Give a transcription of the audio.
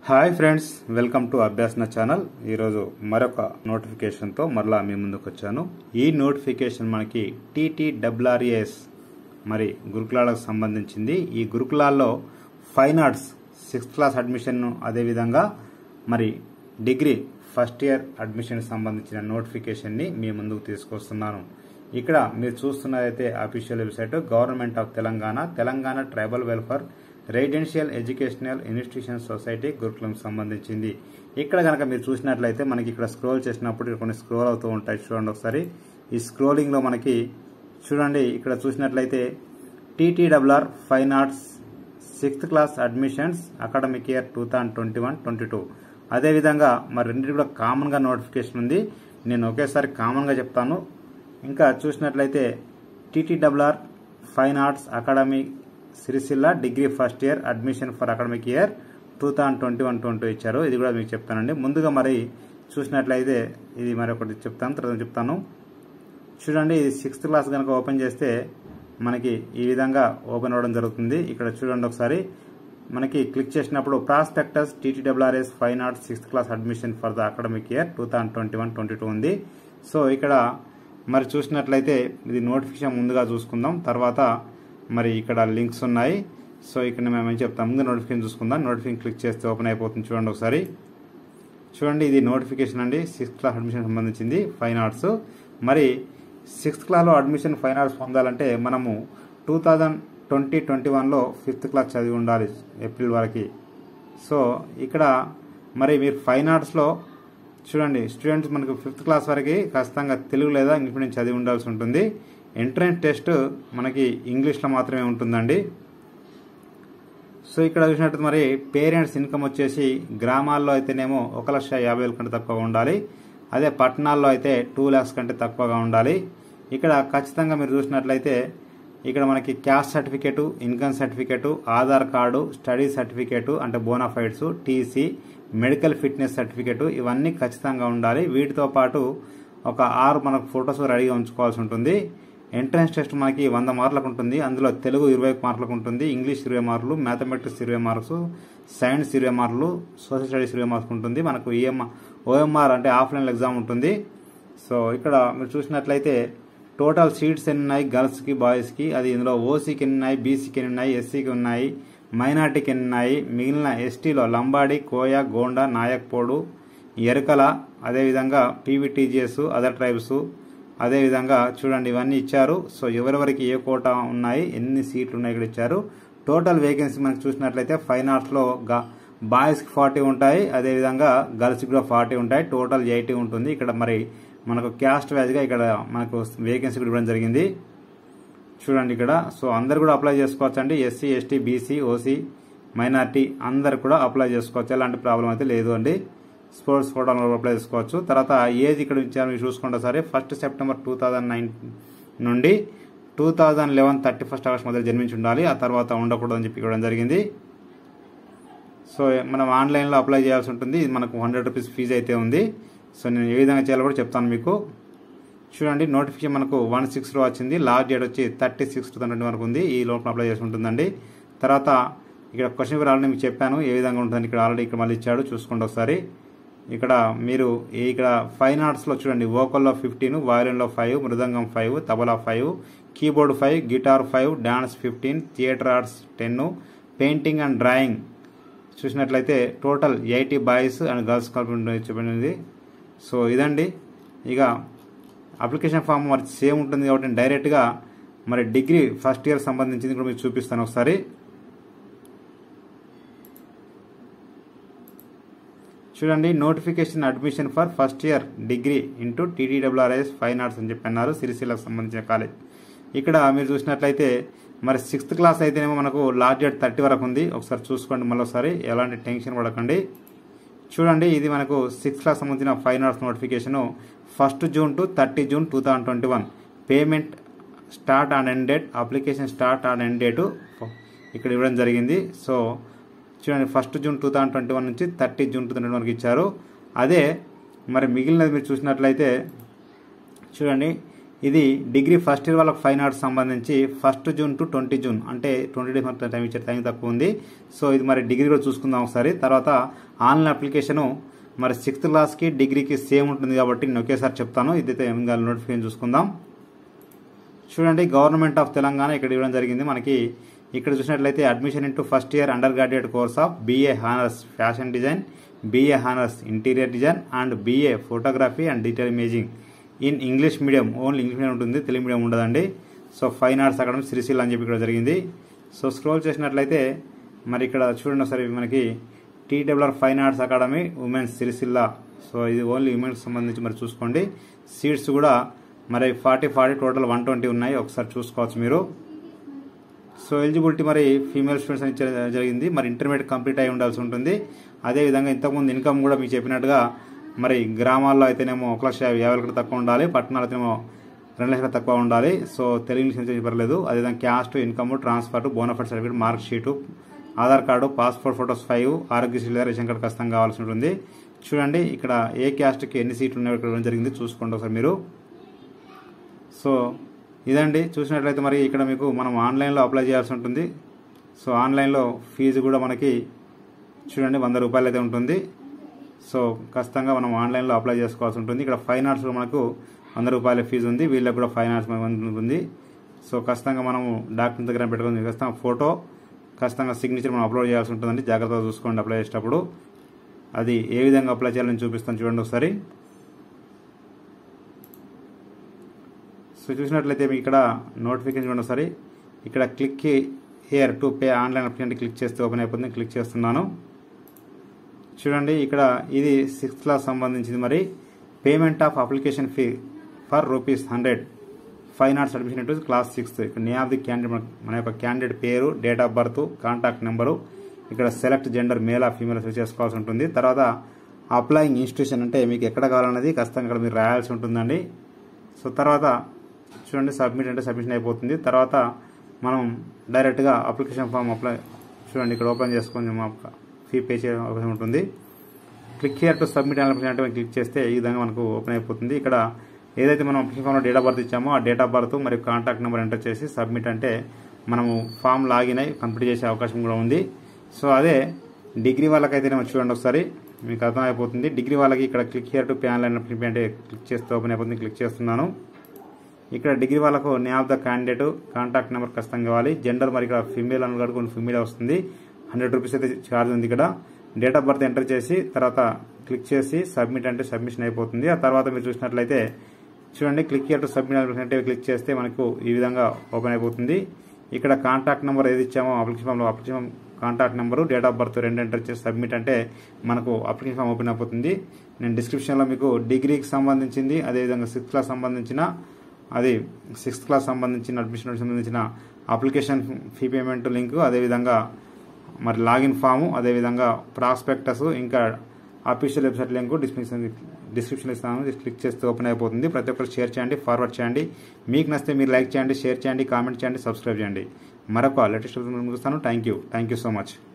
hi friends welcome to Abhyasana channel ఈరోజు మరొక నోటిఫికేషన్తో మరలా మీ ముందుకు వచ్చాను ఈ నోటిఫికేషన్ మనకి టీటీడబ్ల్యూఆర్ఏఎస్ మరి గురుకులాలకు సంబంధించింది ఈ గురుకులాల్లో fine arts sixth class admission అదేవిధంగా మరి డిగ్రీ ఫస్ట్ ఇయర్ అడ్మిషన్ సంబంధించిన నోటిఫికేషన్ని మీ ముందుకు తీసుకొస్తున్నాను ఇక్కడ మీరు చూస్తున్నదైతే official website government of Telangana Telangana tribal welfare residential educational institution society గురుకులం సంబంధించింది ఇక్కడ కనుక మీరు చూసినట్లయితే మనకి ఇక్కడ స్క్రోల్ చేసినప్పుడు ఇక్కడ కొన్ని స్క్రోల్ అవుతూ ఉంటాయి చూడండి ఒకసారి ఈ స్క్రోలింగ్లో మనకి చూడండి ఇక్కడ చూసినట్లయితే TTWR fine arts sixth class admissions academic year two thousand twenty one twenty two అదేవిధంగా మరి రెండింటి కూడా కామన్గా నోటిఫికేషన్ ఉంది నేను ఒకేసారి కామన్గా చెప్తాను ఇంకా చూసినట్లయితే TTWR fine arts academy Sircilla degree first year admission for academic year two thousand twenty one twenty ఇచ్చారు ఇది కూడా మీకు చెప్తానండి ముందుగా మరి చూసినట్లయితే ఇది మరి ఒకటి చెప్తాను తర్వాత చెప్తాను చూడండి ఇది సిక్స్త్ క్లాస్ కనుక ఓపెన్ చేస్తే మనకి ఈ విధంగా ఓపెన్ అవ్వడం జరుగుతుంది ఇక్కడ చూడండి ఒకసారి మనకి క్లిక్ చేసినప్పుడు prospectus TTWRS fine arts sixth class admission for the academic year two thousand twenty one twenty two ఉంది సో ఇక్కడ మరి చూసినట్లయితే ఇది నోటిఫికేషన్ ముందుగా చూసుకుందాం తర్వాత మరి ఇక్కడ లింక్స్ ఉన్నాయి సో ఇక్కడ మేము ఏం చెప్తాం ముందు నోటిఫికేషన్ చూసుకుందాం నోటిఫికేషన్ క్లిక్ చేస్తే ఓపెన్ అయిపోతుంది చూడండి ఒకసారి చూడండి ఇది నోటిఫికేషన్ అండి సిక్స్త్ క్లాస్ అడ్మిషన్ సంబంధించింది ఫైన్ ఆర్ట్స్ మరి సిక్స్త్ క్లాస్లో అడ్మిషన్ ఫైన్ ఆర్ట్స్ పొందాలంటే మనము టూ థౌజండ్ ట్వంటీ ట్వంటీ వన్లో ఫిఫ్త్ క్లాస్ చదివి ఉండాలి ఏప్రిల్ వరకు సో ఇక్కడ మరి మీరు ఫైన్ ఆర్ట్స్లో చూడండి స్టూడెంట్స్ మనకు ఫిఫ్త్ క్లాస్ వరకు ఖచ్చితంగా తెలుగు లేదా ఇంగ్లీష్ మీడియం చదివి ఉండాల్సి ఉంటుంది ఎంట్రన్స్ టెస్ట్ మనకి ఇంగ్లీష్లో మాత్రమే ఉంటుందండి సో ఇక్కడ చూసినట్టు మరి పేరెంట్స్ ఇన్కమ్ వచ్చేసి గ్రామాల్లో అయితేనేమో ఒక లక్ష యాభై వేల కంటే తక్కువగా ఉండాలి అదే పట్టణాల్లో అయితే టూ ల్యాక్స్ కంటే తక్కువగా ఉండాలి ఇక్కడ ఖచ్చితంగా మీరు చూసినట్లయితే ఇక్కడ మనకి caste certificate income certificate Aadhaar card study certificate అంటే bonafides TC medical fitness certificate ఇవన్నీ ఖచ్చితంగా ఉండాలి వీటితో పాటు ఒక ఆరు మనకు ఫొటోస్ రెడీగా ఉంచుకోవాల్సి ఉంటుంది ఎంట్రన్స్ టెస్ట్ మనకి వంద మార్కులకు ఉంటుంది అందులో తెలుగు ఇరవై మార్కులకు ఉంటుంది ఇంగ్లీష్ ఇరవై మార్కులు మ్యాథమెటిక్స్ ఇరవై మార్క్స్ సైన్స్ ఇరవై మార్కులు సోషల్ స్టడీస్ ఇరవై మార్క్స్ ఉంటుంది మనకు ఈఎంఆర్ ఓఎంఆర్ అంటే ఆఫ్లైన్ ఎగ్జామ్ ఉంటుంది సో ఇక్కడ మీరు చూసినట్లయితే టోటల్ సీట్స్ ఎన్ని ఉన్నాయి గర్ల్స్కి బాయ్స్కి అది ఇందులో ఓసీకి ఎన్ని ఉన్నాయి బీసీకి ఎన్ని ఉన్నాయి ఎస్సీకి ఉన్నాయి మైనార్టీకి ఎన్ని ఉన్నాయి మిగిలిన ఎస్టీలో లంబాడి కోయ గోండ నాయక్పోడు ఎరకల అదేవిధంగా పీవీటీజీఎస్ అదర్ ట్రైబ్స్ అదేవిధంగా చూడండి ఇవన్నీ ఇచ్చారు సో ఎవరెవరికి ఏ కోటా ఉన్నాయి ఎన్ని సీట్లు ఉన్నాయి ఇక్కడ ఇచ్చారు టోటల్ వేకెన్సీ మనకు చూసినట్లయితే ఫైన్ ఆర్ట్స్లో బాయ్స్కి ఫార్టీ ఉంటాయి అదేవిధంగా గర్ల్స్కి కూడా ఫార్టీ ఉంటాయి టోటల్ ఎయిటీ ఉంటుంది ఇక్కడ మరి మనకు క్యాస్ట్ వైజ్గా ఇక్కడ మనకు వేకెన్సీ కూడా ఇవ్వడం జరిగింది చూడండి ఇక్కడ సో అందరు కూడా అప్లై చేసుకోవచ్చు అండి SC ST BC OC minority అందరు కూడా అప్లై చేసుకోవచ్చు ఎలాంటి ప్రాబ్లం అయితే లేదు అండి స్పోర్ట్స్ కోటాలో అప్లై చేసుకోవచ్చు తర్వాత ఏజ్ ఇక్కడ ఇచ్చారు మీరు చూసుకుంటే సరే first September two thousand nine నుండి two thousand eleven thirty first August మధ్య జన్మించి ఉండాలి ఆ తర్వాత ఉండకూడదు అని చెప్పి ఇవ్వడం జరిగింది సో మనం ఆన్లైన్లో అప్లై చేయాల్సి ఉంటుంది ఇది మనకు హండ్రెడ్ రూపీస్ ఫీజు అయితే ఉంది సో నేను ఏ విధంగా చేయాలో కూడా చెప్తాను మీకు చూడండి నోటిఫికేషన్ మనకు వన్ సిక్స్లో వచ్చింది లాస్ట్ డేట్ వచ్చి థర్టీ సిక్స్ టూ థౌసండ్ వరకు ఉంది ఈ లోపల అప్లై చేసి ఉంటుందండి తర్వాత ఇక్కడ క్వశ్చన్ పేపర్ ఆల్రెడీ మీకు చెప్పాను ఏ విధంగా ఉంటుంది ఇక్కడ ఆల్రెడీ ఇక్కడ మళ్ళీ ఇచ్చాడు చూసుకోండి ఒకసారి ఇక్కడ మీరు ఇక్కడ ఫైన్ ఆర్ట్స్లో చూడండి వోకల్లో ఫిఫ్టీన్ వయలిన్లో five mridangam five tabla five keyboard five guitar five dance fifteen theatre arts ten painting and drawing చూసినట్లయితే total eighty boys and girls కలిపి చెప్పినది సో ఇదండి ఇక అప్లికేషన్ ఫామ్ మరి సేమ్ ఉంటుంది కాబట్టి డైరెక్ట్గా మరి డిగ్రీ ఫస్ట్ ఇయర్ సంబంధించింది కూడా మీకు చూపిస్తాను ఒకసారి చూడండి notification admission for first year degree into TTWRS fine arts అని చెప్పి అన్నారు సిరిసిల్లకు సంబంధించిన కాలేజ్ ఇక్కడ మీరు చూసినట్లయితే మరి సిక్స్త్ క్లాస్ అయితేనేమో మనకు లాస్ట్ డేట్ థర్టీ వరకు ఉంది ఒకసారి చూసుకోండి మళ్ళీ ఎలాంటి టెన్షన్ పడకండి చూడండి ఇది మనకు సిక్స్త్ క్లాస్ సంబంధించిన fine arts notification first June to thirty June two thousand twenty one payment start and end date application start and end date ఇక్కడ ఇవ్వడం జరిగింది సో చూడండి first June two thousand twenty one నుంచి thirty June two thousand వరకు ఇచ్చారు అదే మరి మిగిలినది మీరు చూసినట్లయితే చూడండి ఇది డిగ్రీ ఫస్ట్ ఇయర్ వాళ్ళకి ఫైన్ ఆర్ట్స్ సంబంధించి first June to twenty June అంటే ట్వంటీ డేస్ మాత్రం టైం ఇచ్చే టైం తక్కువ ఉంది సో ఇది మరి డిగ్రీ కూడా చూసుకుందాం ఒకసారి తర్వాత ఆన్లైన్ అప్లికేషను మరి సిక్స్త్ క్లాస్కి డిగ్రీకి సేమ్ ఉంటుంది కాబట్టి నేను ఒకేసారి చెప్తాను ఇదైతే ఏం కాదు నోటిఫికేషన్ చూసుకుందాం చూడండి గవర్నమెంట్ ఆఫ్ తెలంగాణ ఇక్కడ ఇవ్వడం జరిగింది మనకి ఇక్కడ చూసినట్లయితే admission into first year undergraduate course of BA honours fashion design BA honours interior design and BA photography and digital imaging in English medium only English medium ఉంటుంది Telugu medium ఉండదండి so fine arts academy Sircilla అని చెప్పి ఇక్కడ జరిగింది so scroll చేసినట్లయితే మరి ఇక్కడ చూడండి ఒకసారి మనకి TWR fine arts academy women's Sircilla so ఇది ఓన్లీ ఉమెన్స్ సంబంధించి మరి చూసుకోండి సీట్స్ కూడా మరి forty forty total one twenty ఉన్నాయి ఒకసారి చూసుకోవచ్చు మీరు సో ఎలిజిబిలిటీ మరి ఫీమేల్ స్టూడెంట్స్ అని ఇచ్చే జరిగింది మరి ఇంటర్మీడియట్ కంప్లీట్ అయి ఉండాల్సి ఉంటుంది అదేవిధంగా ఇంతకుముందు ఇన్కమ్ కూడా మీకు చెప్పినట్టుగా మరి గ్రామాల్లో అయితేనేమో ఒక లక్ష యాభై వేల కంటే తక్కువ ఉండాలి పట్టణాలు అయితేనేమో రెండు లక్షల తక్కువ ఉండాలి సో తెలుగు నుంచి పర్లేదు అదేవిధంగా caste income transfer bonafide certificate mark sheet Aadhaar card passport photos five Aarogyasri లేదా రేషన్ కార్డు ఖచ్చితంగా కావాల్సి ఉంటుంది చూడండి ఇక్కడ ఏ క్యాస్ట్కి ఎన్ని సీట్లు ఉన్నాయో ఇక్కడ ఇవ్వడం జరిగింది చూసుకోండి ఒకసారి మీరు సో ఇదండి చూసినట్లయితే మరి ఇక్కడ మీకు మనం ఆన్లైన్లో అప్లై చేయాల్సి ఉంటుంది సో ఆన్లైన్లో ఫీజు కూడా మనకి చూడండి వంద రూపాయలు అయితే ఉంటుంది సో ఖచ్చితంగా మనం ఆన్లైన్లో అప్లై చేసుకోవాల్సి ఉంటుంది ఇక్కడ ఫైన్ ఆర్ట్స్లో మనకు వంద రూపాయల ఫీజు ఉంది వీళ్ళకి కూడా ఫైన్ ఆర్ట్స్ మనకు ఉంటుంది సో ఖచ్చితంగా మనము డాక్టర్ దగ్గర పెట్టుకొని ఖచ్చితంగా ఫోటో ఖచ్చితంగా సిగ్నేచర్ మనం అప్లోడ్ చేయాల్సి ఉంటుందండి జాగ్రత్తగా చూసుకోండి అప్లై చేసేటప్పుడు అది ఏ విధంగా అప్లై చేయాలని చూపిస్తాను చూడండి ఒకసారి సో చూసినట్లయితే మీకు ఇక్కడ నోటిఫికేషన్ చూడండి ఒకసారి ఇక్కడ click here to pay online application click చేస్తే ఓపెన్ అయిపోతుంది క్లిక్ చేస్తున్నాను చూడండి ఇక్కడ ఇది సిక్స్త్ క్లాస్ సంబంధించింది మరి payment of application fee for rupees hundred five నాట్స్ అడ్మిషన్ ఇంటూ క్లాస్ సిక్స్త్ ఇక్కడ నేమ్ ఆఫ్ ది క్యాండిడేట్ మన యొక్క క్యాండిడేట్ పేరు date of birth contact number ఇక్కడ సెలెక్ట్ జెండర్ మేల్ ఆ ఫీమేల్ చేసుకోవాల్సి ఉంటుంది తర్వాత అప్లయింగ్ ఇన్స్టిట్యూషన్ అంటే మీకు ఎక్కడ కావాలన్నది ఖచ్చితంగా ఇక్కడ మీరు రాయాల్సి ఉంటుందండి సో తర్వాత చూడండి సబ్మిట్ అంటే సబ్మిషన్ అయిపోతుంది తర్వాత మనం డైరెక్ట్గా అప్లికేషన్ ఫామ్ అప్లై చూడండి ఇక్కడ ఓపెన్ చేసుకొని మా ఫీ పే చేయ అవకాశం ఉంటుంది click here to submit application అంటే క్లిక్ చేస్తే ఈ విధంగా మనకు ఓపెన్ అయిపోతుంది ఇక్కడ ఏదైతే మనం అప్లికేషన్ ఫామ్లో డేట్ ఆఫ్ బర్త్ ఇచ్చామో ఆ డేట్ ఆఫ్ బర్త్ మరియు కాంటాక్ట్ నెంబర్ ఎంటర్ చేసి సబ్మిట్ అంటే మనము ఫామ్ లాగిన్ అయి కంప్లీట్ చేసే అవకాశం కూడా ఉంది సో అదే డిగ్రీ వాళ్ళకైతే చూడండి ఒకసారి మీకు అర్థమైపోతుంది డిగ్రీ వాళ్ళకి ఇక్కడ click here to pay online application అంటే క్లిక్ చేస్తే ఓపెన్ అయిపోతుంది క్లిక్ చేస్తున్నాను ఇక్కడ డిగ్రీ వాళ్ళకు name of the candidate contact number ఖచ్చితంగా ఇవ్వాలి జెండర్ మరి ఇక్కడ ఫిమేల్ అని కడుకుని ఫిమేల్ వస్తుంది హండ్రెడ్ రూపీస్ అయితే ఛార్జ్ ఉంది ఇక్కడ డేట్ ఆఫ్ బర్త్ ఎంటర్ చేసి తర్వాత క్లిక్ చేసి సబ్మిట్ అంటే సబ్మిషన్ అయిపోతుంది ఆ తర్వాత మీరు చూసినట్లయితే చూడండి క్లిక్ టు సబ్మిట్ అంటే క్లిక్ చేస్తే మనకు ఈ విధంగా ఓపెన్ అయిపోతుంది ఇక్కడ కాంటాక్ట్ నెంబర్ ఏది ఇచ్చామో అప్లికేషన్ ఫామ్లో application contact number date of birth రెండు ఎంటర్ చేసి సబ్మిట్ అంటే మనకు అప్లికేషన్ ఫామ్ ఓపెన్ అయిపోతుంది నేను డిస్క్రిప్షన్లో మీకు డిగ్రీకి సంబంధించింది అదేవిధంగా సిక్స్త్ క్లాస్ సంబంధించిన అది సిక్స్త్ క్లాస్ సంబంధించిన అడ్మిషన్ సంబంధించిన అప్లికేషన్ ఫీ పేమెంట్ లింక్ అదేవిధంగా మరి లాగిన్ ఫాము అదేవిధంగా ప్రాస్పెక్టస్ ఇంకా official website link description description ఇస్తాను క్లిక్ చేస్తే ఓపెన్ అయిపోతుంది ప్రతి ఒక్కరు షేర్ చేయండి ఫార్వర్డ్ చేయండి మీకు నచ్చితే మీరు లైక్ చేయండి షేర్ చేయండి కామెంట్ చేయండి సబ్స్క్రైబ్ చేయండి మరొక లేటెస్ట్ చూస్తాను thank you thank you so much